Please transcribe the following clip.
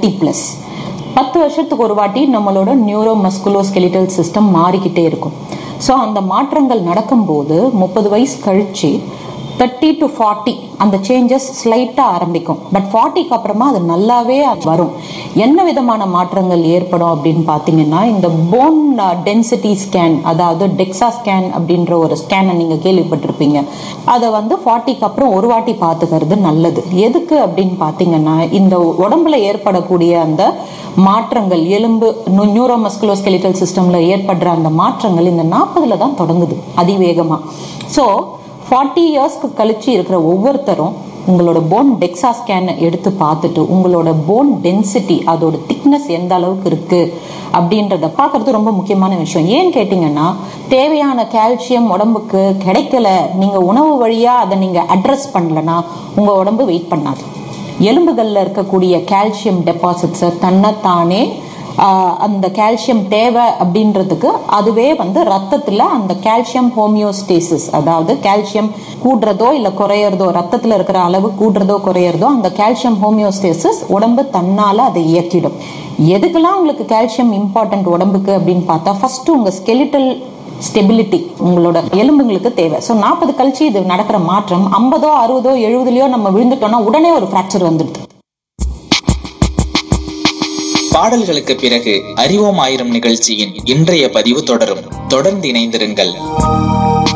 thirty plus பத்து வருஷத்துக்கு ஒரு வாட்டி நம்மளோட நியூரோ மஸ்குலோஸ்கெலிட்டல் சிஸ்டம் மாறிக்கிட்டே இருக்கும் ஸோ அந்த மாற்றங்கள் நடக்கும்போது முப்பது வயசு கழிச்சு தேர்ட்டி டு ஃபார்ட்டி அந்த சேஞ்சஸ் ஸ்லைட்டாக ஆரம்பிக்கும் பட் ஃபார்ட்டிக்கு அப்புறமா அது நல்லாவே வரும் என்ன விதமான மாற்றங்கள் ஏற்படும் அப்படின்னு பார்த்தீங்கன்னா இந்த போன் டென்சிட்டி ஸ்கேன் அதாவது டெக்ஸா ஸ்கேன் அப்படின்ற ஒரு ஸ்கேனை நீங்கள் கேள்விப்பட்டிருப்பீங்க அதை வந்து ஃபார்ட்டிக்கு அப்புறம் ஒரு வாட்டி பார்த்துக்கிறது நல்லது எதுக்கு அப்படின்னு பார்த்தீங்கன்னா இந்த உடம்புல ஏற்படக்கூடிய அந்த மாற்றங்கள் எலும்பு நியூரோமஸ்குலோஸ்கெலிட்டல் சிஸ்டம்ல ஏற்படுற அந்த மாற்றங்கள் இந்த நாற்பதுல தான் தொடங்குது அதிவேகமா ஸோ ஃபார்ட்டி இயர்ஸ்க்கு கழிச்சு இருக்கிற ஒவ்வொருத்தரும் உங்களோட போன் டெக்ஸா ஸ்கேன் எடுத்து பார்த்துட்டு உங்களோட போன் டென்சிட்டி அதோட திக்னஸ் எந்த அளவுக்கு இருக்கு அப்படின்றத பார்க்கறது ரொம்ப முக்கியமான விஷயம் ஏன் கேட்டிங்கன்னா தேவையான கால்சியம் உடம்புக்கு கிடைக்கல நீங்க உணவு வழியா அதை நீங்க அட்ரஸ் பண்ணலனா உங்க உடம்பு வெயிட் பண்ணாது எலும்புகள்ல இருக்கக்கூடிய கால்சியம் டெபாசிட்ஸை தன்னைத்தானே ஆஹ், அந்த கால்சியம் தேவை அப்படின்றதுக்கு அதுவே வந்து ரத்தத்துல அந்த கால்சியம் ஹோமியோஸ்டேசிஸ் அதாவது கால்சியம் கூடுறதோ இல்ல குறையறதோ ரத்தத்துல இருக்கிற அளவு கூடுறதோ குறையறதோ அந்த கால்சியம் ஹோமியோஸ்டேசிஸ் உடம்பு தன்னால அதை இயக்கிடும் எதுக்கெல்லாம் உங்களுக்கு கால்சியம் இம்பார்ட்டன்ட் உடம்புக்கு அப்படின்னு பார்த்தா ஃபர்ஸ்ட் உங்க ஸ்கெலிட்டல் ஸ்டெபிலிட்டி உங்களோட எலும்புங்களுக்கு தேவை ஸோ நாற்பது கழிச்சு இது நடக்கிற மாற்றம் ஐம்பதோ அறுபதோ எழுபதுலயோ நம்ம விழுந்துட்டோம்னா உடனே ஒரு ஃப்ராக்சர் வந்துடுது பாடல்களுக்கு பிறகு அறிவோம் ஆயிரம் நிகழ்ச்சியின் இன்றைய பதிவு தொடரும் தொடர்ந்து இணைந்திருங்கள்